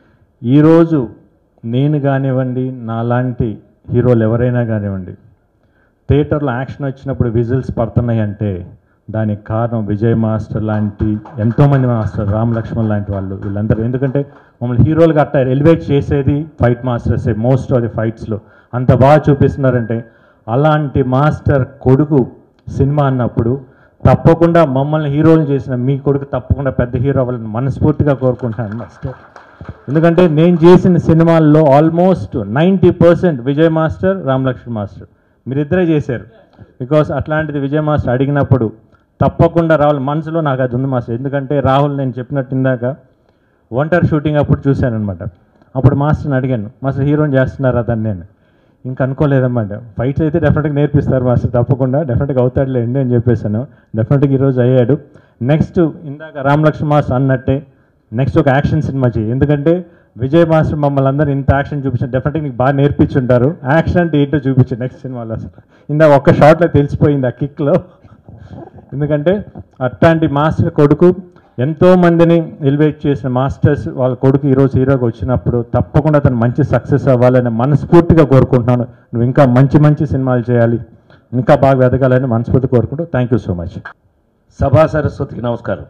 ఈరోజు నేను కానివ్వండి నాలాంటి హీరోలు ఎవరైనా కానివ్వండి థియేటర్లో యాక్షన్ వచ్చినప్పుడు విజిల్స్ పడుతున్నాయి అంటే దానికి కారణం విజయ్ మాస్టర్ లాంటి ఎంతోమంది మాస్టర్ రామ్ లక్ష్మణ్ లాంటి వాళ్ళు వీళ్ళందరూ ఎందుకంటే మమ్మల్ని హీరోలుగా అట్లా ఎలివేట్ చేసేది fight masters most of the ఫైట్స్లో అంత బాగా చూపిస్తున్నారంటే అలాంటి మాస్టర్ కొడుకు సినిమా అన్నప్పుడు తప్పకుండా మమ్మల్ని హీరోలు చేసిన మీ కొడుకు తప్పకుండా పెద్ద హీరో అవ్వాలని మనస్ఫూర్తిగా కోరుకుంటాను మాస్టర్ ఎందుకంటే నేను చేసిన సినిమాల్లో almost ninety percent Vijay master Ram Lakshman master మీరిద్దరే చేశారు బికాస్ అట్లాంటిది విజయ్ మాస్టర్ అడిగినప్పుడు తప్పకుండా రావాలి మనసులో నాకు అది ఉంది మాస్టర్ ఎందుకంటే రాహుల్ నేను చెప్పినట్టు ఇందాక ఒంటరి షూటింగ్ అప్పుడు చూశాను అనమాట అప్పుడు మాస్టర్ని అడిగాను మాస్టర్ హీరోని చేస్తున్నారా దాన్ని నేను ఇంకా అనుకోలేదన్నమాట ఫైట్స్ అయితే డెఫినెట్గా నేర్పిస్తారు మాస్టర్ తప్పకుండా డెఫినెట్గా అవుతాడులేండి అని చెప్పేసాను డెఫినెట్గా ఈరోజు అయ్యాడు నెక్స్ట్ ఇందాక రామ్ లక్ష్మణ్ మాస్టర్ అన్నట్టే నెక్స్ట్ ఒక యాక్షన్ సినిమా చేయి ఎందుకంటే విజయ్ మాస్టర్ మమ్మల్ని అందరూ ఇంత యాక్షన్ చూపించిన డెఫినెట్గా నీకు బాగా నేర్పించుంటారు యాక్షన్ అంటే ఏంటో చూపించు నెక్స్ట్ సినిమాలో అసలు ఇందాక ఒక్క షాట్లో తెలిసిపోయింది ఆ కిక్లో ఎందుకంటే అట్లాంటి మాస్టర్ కొడుకు ఎంతో మందిని ఎలివేట్ చేసిన మాస్టర్స్ వాళ్ళ కొడుకు ఈరోజు హీరోగా వచ్చినప్పుడు తప్పకుండా అతను మంచి సక్సెస్ అవ్వాలని మనస్ఫూర్తిగా కోరుకుంటున్నాను నువ్వు ఇంకా మంచి మంచి సినిమాలు చేయాలి ఇంకా బాగా ఎదగాలని మనస్ఫూర్తి కోరుకుంటూ థ్యాంక్ యూ సో మచ్ సభా సరస్వతికి నమస్కారం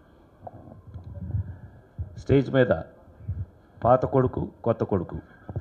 స్టేజ్ మీద పాత కొడుకు కొత్త కొడుకు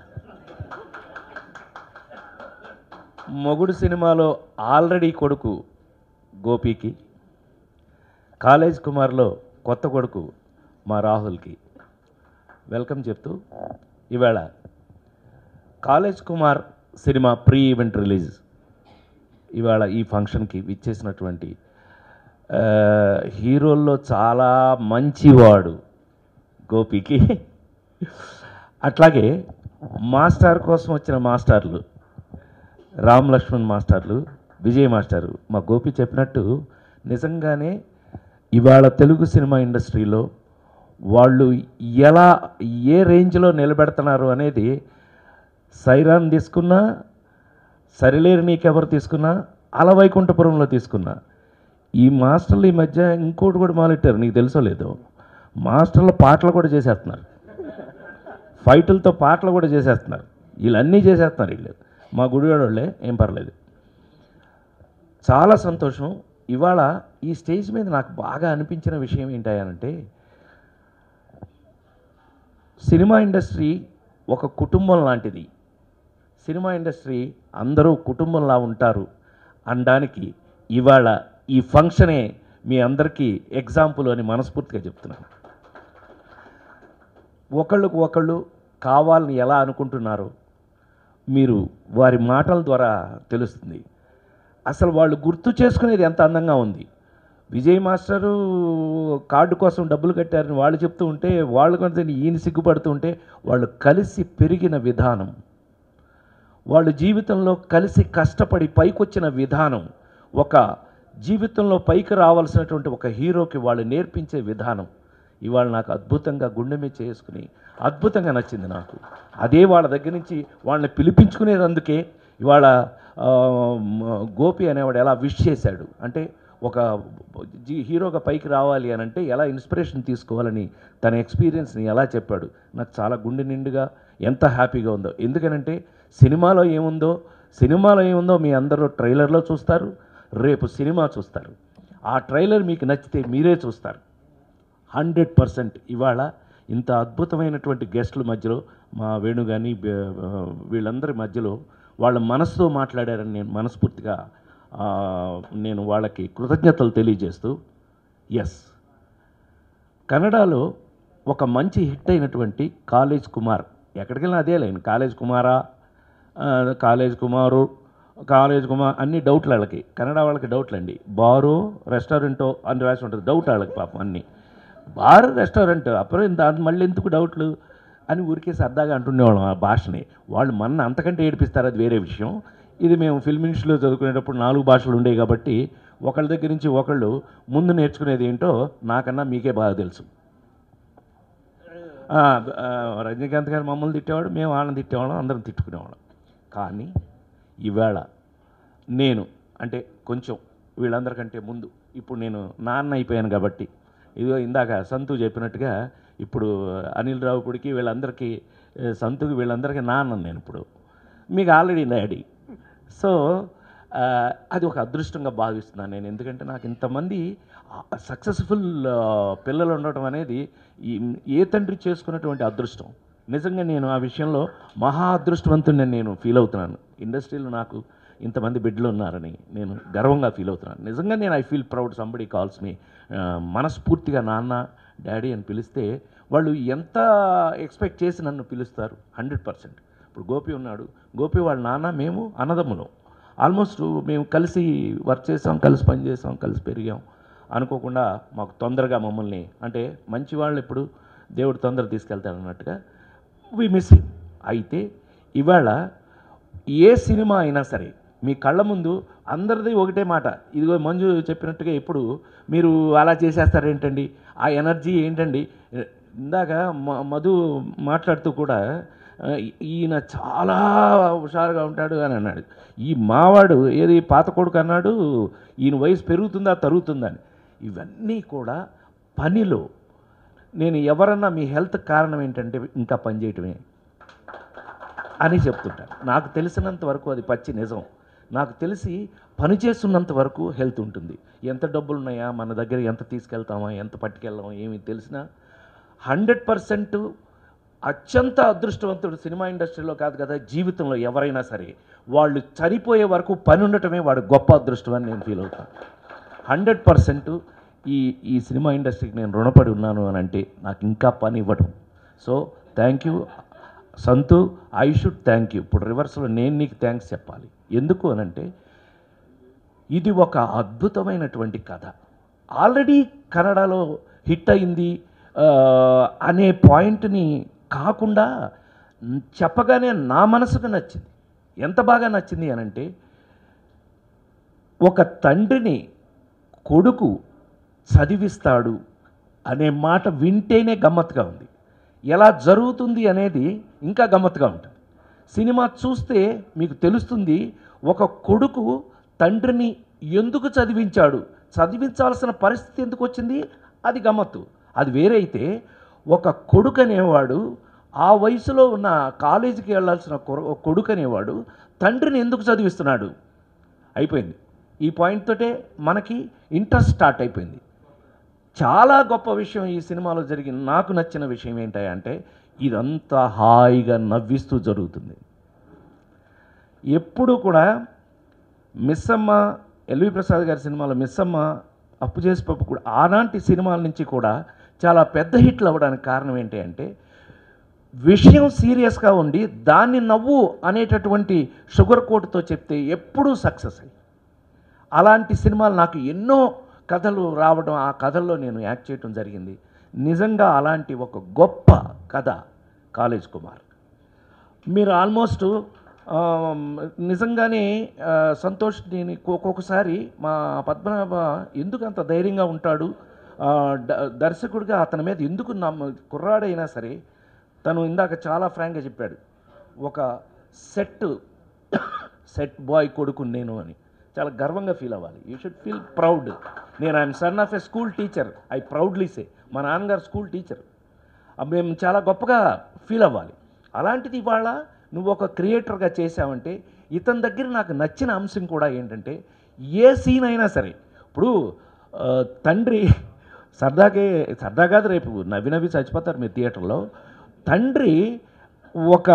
మొగుడు సినిమాలో ఆల్రెడీ కొడుకు గోపికి కాలేజ్ కుమార్లో కొత్త కొడుకు మా రాహుల్కి వెల్కమ్ చెప్తూ ఇవాళ కాలేజ్ కుమార్ సినిమా ప్రీ ఈవెంట్ రిలీజ్ ఇవాళ ఈ ఫంక్షన్కి విచ్చేసినటువంటి ఆ, హీరోల్లో చాలా మంచివాడు గోపికి అట్లాగే మాస్టర్ కోసం వచ్చిన మాస్టర్లు రామ్ లక్ష్మణ్ మాస్టర్లు విజయ్ మాస్టారు మా గోపి చెప్పినట్టు నిజంగానే ఇవాళ తెలుగు సినిమా ఇండస్ట్రీలో వాళ్ళు ఎలా ఏ రేంజ్లో నిలబెడుతున్నారు అనేది సైరాన్ తీసుకున్నా సరిలేరు నీకెవరు తీసుకున్నా అలవైకుంఠపురంలో తీసుకున్నా ఈ మాస్టర్లు ఈ మధ్య ఇంకోటి కూడా మొదలెట్టారు నీకు తెలుసో లేదో మాస్టర్లు పాటలు కూడా చేసేస్తున్నారు ఫైటులతో పాటలు కూడా చేసేస్తున్నారు వీళ్ళన్నీ చేసేస్తున్నారు వీళ్ళు మా గుడివాడ వాళ్ళే ఏం పర్లేదు చాలా సంతోషం ఇవాళ ఈ స్టేజ్ మీద నాకు బాగా అనిపించిన విషయం ఏంటంటే సినిమా ఇండస్ట్రీ ఒక కుటుంబం లాంటిది సినిమా ఇండస్ట్రీ అందరూ కుటుంబంలా ఉంటారు అనడానికి ఇవాళ ఈ ఫంక్షనే మీ అందరికీ ఎగ్జాంపుల్ అని మనస్ఫూర్తిగా చెప్తున్నాను ఒకళ్ళకు ఒకళ్ళు కావాలని ఎలా అనుకుంటున్నారో మీరు వారి మాటల ద్వారా తెలుస్తుంది అసలు వాళ్ళు గుర్తు చేసుకునేది ఎంత అందంగా ఉంది విజయ్ మాస్టరు కార్డు కోసం డబ్బులు కట్టారని వాళ్ళు చెప్తూ ఉంటే వాళ్ళు కొంత ఈయన సిగ్గుపడుతూ ఉంటే వాళ్ళు కలిసి పెరిగిన విధానం వాళ్ళు జీవితంలో కలిసి కష్టపడి పైకొచ్చిన విధానం ఒక జీవితంలో పైకి రావాల్సినటువంటి ఒక హీరోకి వాళ్ళు నేర్పించే విధానం ఇవాళ నాకు అద్భుతంగా గుండె మీద చేసుకుని అద్భుతంగా నచ్చింది నాకు అదే వాళ్ళ దగ్గర నుంచి వాళ్ళని పిలిపించుకునేది అందుకే ఇవాళ ఆ, మ- గోపి అనేవాడు ఎలా విష్ చేశాడు అంటే ఒక జీ హీరోగా పైకి రావాలి అని అంటే ఎలా ఇన్స్పిరేషన్ తీసుకోవాలని తన ఎక్స్పీరియన్స్ని ఎలా చెప్పాడు నాకు చాలా గుండె నిండుగా ఎంత హ్యాపీగా ఉందో ఎందుకనంటే సినిమాలో ఏముందో సినిమాలో ఏముందో మీ అందరూ ట్రైలర్లో చూస్తారు రేపు సినిమా చూస్తారు ఆ ట్రైలర్ మీకు నచ్చితే మీరే చూస్తారు హండ్రెడ్ పర్సెంట్ ఇవాళ ఇంత అద్భుతమైనటువంటి గెస్టుల మధ్యలో మా వేణు కానీ వీళ్ళందరి మధ్యలో వాళ్ళ మనసుతో మాట్లాడారని నేను మనస్ఫూర్తిగా ఆ, నేను వాళ్ళకి కృతజ్ఞతలు తెలియజేస్తూ ఎస్ కన్నడలో ఒక మంచి హిట్ అయినటువంటి కాలేజ్ కుమార్ ఎక్కడికి వెళ్ళినా అదే లైన్ కాలేజ్ కుమారా ఆ, కాలేజ్ కుమారు కాలేజ్ కుమార్ అన్ని డౌట్లు వాళ్ళకి కన్నడ వాళ్ళకి డౌట్లు అండి బారు రెస్టారెంటో అని రాసి ఉంటుంది డౌట్ వాళ్ళకి పాపం అన్నీ బార్ రెస్టారెంట్ అప్పుడు దాని మళ్ళీ ఎందుకు డౌట్లు అని ఊరికే సరదాగా అంటుండేవాళ్ళం ఆ భాషని వాళ్ళు మన అంతకంటే ఏడిపిస్తారు అది వేరే విషయం ఇది మేము ఫిల్మ్ ఇన్స్టిట్యూట్లో చదువుకునేటప్పుడు నాలుగు భాషలు ఉండేవి కాబట్టి ఒకళ్ళ దగ్గర నుంచి ఒకళ్ళు ముందు నేర్చుకునేది ఏంటో నాకన్నా మీకే బాగా తెలుసు ఆ, ఆ, రజనీకాంత్ గారు మమ్మల్ని తిట్టేవాడు మేము వాళ్ళని తిట్టేవాళ్ళం అందరం తిట్టుకునేవాళ్ళం కానీ ఈవేళ నేను అంటే కొంచెం వీళ్ళందరికంటే ముందు ఇప్పుడు నేను నాన్న అయిపోయాను కాబట్టి ఇదిగో ఇందాక సంతు చెప్పినట్టుగా ఇప్పుడు అనిల్ రావుపుడికి వీళ్ళందరికీ ఏ, సంతుకి వీళ్ళందరికీ నాన్న నేను ఇప్పుడు మీకు ఆల్రెడీ డాడీ సో ఆ, అది ఒక అదృష్టంగా భావిస్తున్నాను నేను ఎందుకంటే నాకు ఇంతమంది సక్సెస్ఫుల్ పిల్లలు ఉండటం అనేది ఈ- ఏ తండ్రి చేసుకున్నటువంటి అదృష్టం నిజంగా నేను ఆ విషయంలో మహా అదృష్టవంతుడిని నేను ఫీల్ అవుతున్నాను ఇండస్ట్రీలో నాకు ఇంతమంది బిడ్డలు ఉన్నారని నేను గర్వంగా ఫీల్ అవుతున్నాను నిజంగా నేను I feel proud somebody calls me మనస్ఫూర్తిగా నాన్న డాడీ అని పిలిస్తే వాళ్ళు ఎంత ఎక్స్పెక్ట్ చేసి నన్ను పిలుస్తారు హండ్రెడ్ పర్సెంట్ ఇప్పుడు గోపి ఉన్నాడు గోపి వాళ్ళ నాన్న మేము అన్నదమ్ములం ఆల్మోస్ట్ మేము కలిసి వర్క్ చేసాం కలిసి పని చేసాం కలిసి పెరిగాం అనుకోకుండా మాకు తొందరగా మమ్మల్ని అంటే మంచి వాళ్ళు ఇప్పుడు దేవుడు తొందర తీసుకెళ్తాడు అన్నట్టుగా వి మిస్ హిమ్ అయితే ఇవాళ ఏ సినిమా అయినా సరే మీ కళ్ళ ముందు అందరిది ఒకటే మాట ఇదిగో మంజు చెప్పినట్టుగా ఇప్పుడు మీరు అలా చేసేస్తారేంటండి ఆ ఎనర్జీ ఏంటండి ఇందాక మ- మధు మాట్లాడుతూ కూడా ఆ, ఈయన చాలా హుషారుగా ఉంటాడు అని అన్నాడు ఈ మావాడు ఏది పాత కొడుకు అన్నాడు ఈయన వయసు పెరుగుతుందా తరుగుతుందా అని ఇవన్నీ కూడా పనిలో నేను ఎవరన్నా మీ హెల్త్ కారణం ఏంటంటే ఇంకా పని చేయటమే అని చెప్తుంటాను నాకు తెలిసినంత వరకు అది పచ్చి నిజం నాకు తెలిసి పని చేస్తున్నంత వరకు హెల్త్ ఉంటుంది ఎంత డబ్బులు ఉన్నాయా మన దగ్గర ఎంత తీసుకెళ్తామా ఎంత పట్టుకెళ్దామా ఏమి తెలిసినా హండ్రెడ్ పర్సెంట్ అత్యంత అదృష్టవంతుడు సినిమా ఇండస్ట్రీలో కాదు కదా జీవితంలో ఎవరైనా సరే వాళ్ళు చనిపోయే వరకు పని ఉండటమే వాడు గొప్ప అదృష్టం అని నేను ఫీల్ అవుతాను హండ్రెడ్ పర్సెంట్ ఈ ఈ సినిమా ఇండస్ట్రీకి నేను రుణపడి ఉన్నాను అని అంటే నాకు ఇంకా పని ఇవ్వడం so thank you Santhu I should thank you ఇప్పుడు రివర్స్లో నేను నీకు థ్యాంక్స్ చెప్పాలి ఎందుకు అనంటే ఇది ఒక అద్భుతమైనటువంటి కథ ఆల్రెడీ కన్నడలో హిట్ అయింది ఆ, అనే పాయింట్ని కాకుండా మ్, చెప్పగానే నా మనసుకు నచ్చింది ఎంత బాగా నచ్చింది అనంటే ఒక తండ్రిని కొడుకు చదివిస్తాడు అనే మాట వింటేనే గమ్మత్తుగా ఉంది ఎలా జరుగుతుంది అనేది ఇంకా గమ్మత్తుగా ఉంటుంది సినిమా చూస్తే మీకు తెలుస్తుంది ఒక కొడుకు తండ్రిని ఎందుకు చదివించాడు చదివించాల్సిన పరిస్థితి ఎందుకు వచ్చింది అది గమ్మత్తు అది వేరే అయితే ఒక కొడుకు అనేవాడు ఆ వయసులో ఉన్న కాలేజీకి వెళ్ళాల్సిన కొర- కొడుకు అనేవాడు తండ్రిని ఎందుకు చదివిస్తున్నాడు అయిపోయింది ఈ పాయింట్ తోటే మనకి ఇంట్రెస్ట్ స్టార్ట్ అయిపోయింది చాలా గొప్ప విషయం ఈ సినిమాలో జరిగిన నాకు నచ్చిన విషయం ఏంటంటే ఇదంతా హాయిగా నవ్విస్తూ జరుగుతుంది ఎప్పుడు కూడా మిస్సమ్మ ఎల్వి ప్రసాద్ గారి సినిమాలో మిస్సమ్మ అప్పు చేసి పప్పు కూడా ఆనాటి సినిమాల నుంచి కూడా చాలా పెద్ద హిట్లు అవ్వడానికి కారణం ఏంటి అంటే విషయం సీరియస్గా ఉండి దాన్ని నవ్వు అనేటటువంటి షుగర్ కోట్తో చెప్తే ఎప్పుడూ సక్సెస్ అయ్యి అలాంటి సినిమాలు నాకు ఎన్నో కథలు రావడం ఆ కథల్లో నేను యాక్ట్ చేయడం జరిగింది నిజంగా అలాంటి ఒక గొప్ప కథ కాలేజ్ కుమార్ మీరు ఆల్మోస్ట్ ఆ, నిజంగానే ఆ, సంతోష్ నేను ఒక్కొక్కసారి మా పద్మనాభ ఎందుకు అంత ధైర్యంగా ఉంటాడు ఆ, ద- దర్శకుడిగా అతని మీద ఎందుకు నమ్మ కుర్రాడైనా సరే తను ఇందాక చాలా ఫ్రాంక్గా చెప్పాడు ఒక సెట్ సెట్ బాయ్ కొడుకు నేను అని చాలా గర్వంగా ఫీల్ అవ్వాలి యూ షుడ్ ఫీల్ ప్రౌడ్ నేను I'm son of a school teacher I proudly say మా నాన్నగారు స్కూల్ టీచర్ మేము చాలా గొప్పగా ఫీల్ అవ్వాలి అలాంటిది ఇవాళ నువ్వు ఒక క్రియేటర్గా చేసావంటే ఇతని దగ్గర నాకు నచ్చిన అంశం కూడా ఏంటంటే ఏ సీన్ అయినా సరే ఇప్పుడు ఆ, తండ్రి సరదాకే సరదా కాదు రేపు నవ్వి నవ్వి చచ్చిపోతారు మీరు థియేటర్లో తండ్రి ఒక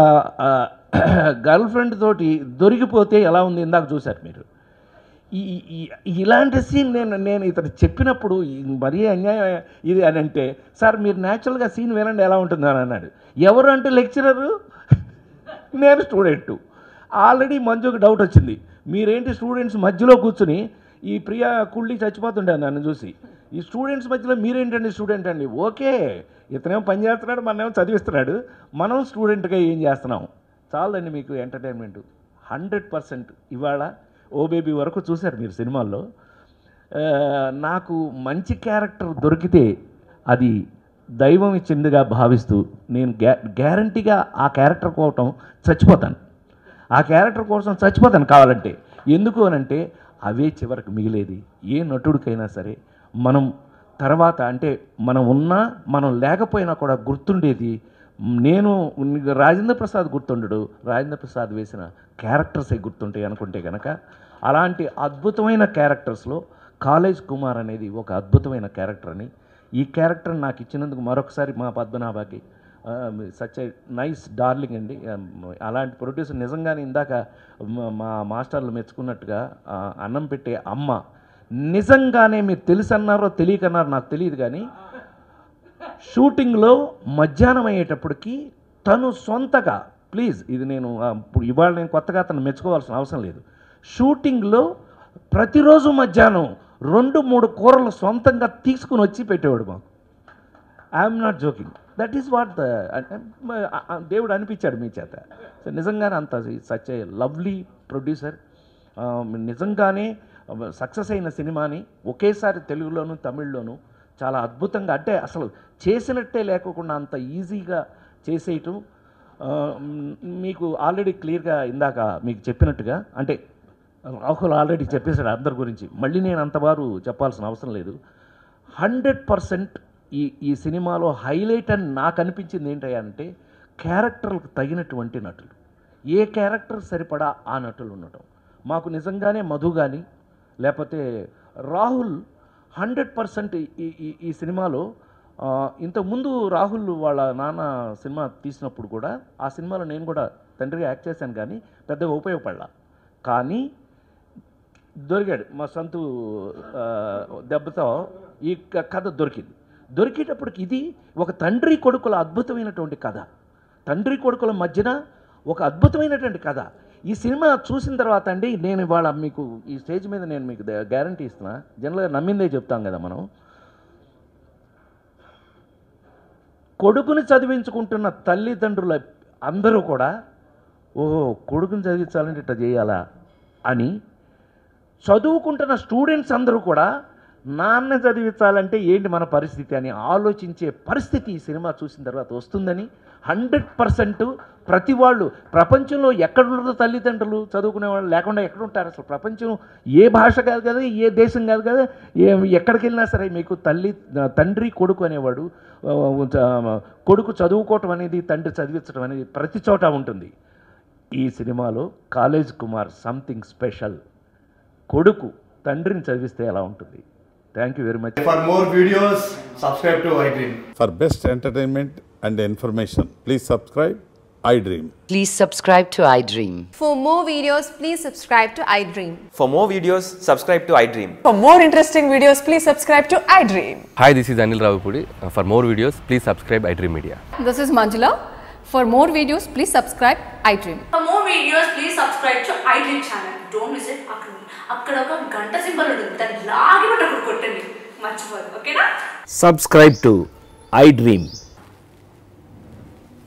గర్ల్ ఫ్రెండ్ తోటి దొరికిపోతే ఎలా ఉంది ఇందాక చూశారు మీరు ఈ ఈ- ఇలాంటి సీన్ నేను నేను ఇతను చెప్పినప్పుడు ఈ మరీ అన్యాయం ఇది అని అంటే సార్ మీరు న్యాచురల్గా సీన్ వినండి ఎలా ఉంటుంది అని అన్నాడు ఎవరు అంటే లెక్చరరు నేను స్టూడెంట్ ఆల్రెడీ మంజుకు డౌట్ వచ్చింది మీరేంటి స్టూడెంట్స్ మధ్యలో కూర్చుని ఈ ప్రియా కుళ్ళి చచ్చిపోతుండే నన్ను చూసి ఈ స్టూడెంట్స్ మధ్యలో మీరేంటండి స్టూడెంట్ అండి ఓకే ఇతనేమో పని చేస్తున్నాడు మనమేమో చదివిస్తున్నాడు మనం స్టూడెంట్గా ఏం చేస్తున్నాం చాలండి మీకు ఎంటర్టైన్మెంట్ హండ్రెడ్ పర్సెంట్ ఇవాళ ఓ బేబీ వరకు చూశారు మీరు సినిమాల్లో ఆ, నాకు మంచి క్యారెక్టర్ దొరికితే అది దైవం ఇచ్చిందిగా భావిస్తూ నేను గ్యా గ్యారంటీగా ఆ క్యారెక్టర్ కోసం చచ్చిపోతాను ఆ క్యారెక్టర్ కోసం చచ్చిపోతాను కావాలంటే ఎందుకు అనంటే అవే చివరికి మిగిలేది ఏ నటుడికైనా సరే మనం తర్వాత అంటే మనం ఉన్నా మనం లేకపోయినా కూడా గుర్తుండేది నేను రాజేంద్ర ప్రసాద్ గుర్తుండడు రాజేంద్ర ప్రసాద్ వేసిన క్యారెక్టర్సే గుర్తుంటాయి అనుకుంటే కనుక అలాంటి అద్భుతమైన క్యారెక్టర్స్లో కాలేజ్ కుమార్ అనేది ఒక అద్భుతమైన క్యారెక్టర్ అని ఈ క్యారెక్టర్ నాకు ఇచ్చినందుకు మరొకసారి మా పద్మనాభకి సచ్ నైస్ డార్లింగ్ అండి ఆ, అలాంటి ప్రొడ్యూసర్ నిజంగానే ఇందాక మ- మా మాస్టర్లు మెచ్చుకున్నట్టుగా ఆ, అన్నం పెట్టే అమ్మ నిజంగానే మీరు తెలుసన్నారో తెలియకన్నారో నాకు తెలియదు కానీ షూటింగ్లో మధ్యాహ్నం అయ్యేటప్పటికి తను సొంతగా ప్లీజ్ ఇది నేను ఆ, ఇప్పుడు ఇవాళ నేను కొత్తగా అతను మెచ్చుకోవాల్సిన అవసరం లేదు షూటింగ్లో ప్రతిరోజు మధ్యాహ్నం రెండు మూడు కూరలు సొంతంగా తీసుకుని వచ్చి పెట్టేవాడు మాకు I'm not joking that is what the దేవుడు అనిపించాడు మీ చేత సో నిజంగానే అంత సచ్ ఏ లవ్లీ ప్రొడ్యూసర్ నిజంగానే సక్సెస్ అయిన సినిమాని ఒకేసారి తెలుగులోను తమిళ్లోను చాలా అద్భుతంగా అంటే అసలు చేసినట్టే లేకుండా అంత ఈజీగా చేసేయటం ఆ, మ్, మీకు ఆల్రెడీ క్లియర్గా ఇందాక మీకు చెప్పినట్టుగా అంటే రాహుల్ ఆల్రెడీ చెప్పేశాడు అందరి గురించి మళ్ళీ నేను అంతవారు చెప్పాల్సిన అవసరం లేదు హండ్రెడ్ పర్సెంట్ ఈ ఈ సినిమాలో హైలైట్ అని నాకు అనిపించింది ఏంటంటే క్యారెక్టర్లకు తగినటువంటి నటులు ఏ క్యారెక్టర్ సరిపడా ఆ నటులు ఉండటం మాకు నిజంగానే మధు కానీ లేకపోతే రాహుల్ హండ్రెడ్ పర్సెంట్ ఈ ఈ- ఈ సినిమాలో ఆ, ఇంతకుముందు రాహుల్ వాళ్ళ నాన్న సినిమా తీసినప్పుడు కూడా ఆ సినిమాలో నేను కూడా తండ్రిగా యాక్ట్ చేశాను కానీ పెద్దగా ఉపయోగపడలా కానీ దొరికాడు మా సంతు ఆ, దెబ్బతో ఈ క- కథ దొరికింది దొరికేటప్పటికి ఇది ఒక తండ్రి కొడుకుల అద్భుతమైనటువంటి కథ తండ్రి కొడుకుల మధ్యన ఒక అద్భుతమైనటువంటి కథ ఈ సినిమా చూసిన తర్వాత అండి నేను ఇవాళ మీకు ఈ స్టేజ్ మీద నేను మీకు గ్యారంటీ ఇస్తున్నా జనరల్గా నమ్మిందే చెప్తాం కదా మనం కొడుకుని చదివించుకుంటున్న తల్లిదండ్రుల అందరూ కూడా ఓహో కొడుకుని చదివించాలంటే ఇట్లా చేయాలా అని చదువుకుంటున్న స్టూడెంట్స్ అందరూ కూడా నాన్న చదివించాలంటే ఏంటి మన పరిస్థితి అని ఆలోచించే పరిస్థితి ఈ సినిమా చూసిన తర్వాత వస్తుందని హండ్రెడ్ పర్సెంట్ ప్రతి వాళ్ళు ప్రపంచంలో ఎక్కడున్నారో తల్లిదండ్రులు చదువుకునే వాళ్ళు లేకుండా ఎక్కడ ఉంటారు అసలు ప్రపంచం ఏ భాష కాదు కదా ఏ దేశం కాదు కదా ఏ ఎక్కడికి వెళ్ళినా సరే మీకు తల్లి తండ్రి కొడుకు అనేవాడు ఆ, ఆ, కొడుకు చదువుకోవటం అనేది తండ్రి చదివించడం అనేది ప్రతి చోట ఉంటుంది ఈ సినిమాలో కాలేజ్ కుమార్ సంథింగ్ స్పెషల్ కొడుకు తండ్రిని చదివిస్తే ఎలా ఉంటుంది thank you very much For more videos, subscribe to iDream. For best entertainment and information, please subscribe iDream. Please subscribe to iDream. For more videos, please subscribe to iDream. For more videos, subscribe to iDream. For more interesting videos, please subscribe to iDream. Hi, this is Anil Ravipudi. Uh, For more videos, please subscribe iDream Media. This is Manjula. For more videos, please subscribe iDream. For more videos, please subscribe to iDream channel. Don't miss it. అక్కడ అక్కడ ఒక గంట symbol ఉంటుంది దాన్ని లాగి పెట్టి అక్కడ కొట్టండి మర్చిపోదు ఓకేనా సబ్స్క్రైబ్ టు ఐ డ్రీమ్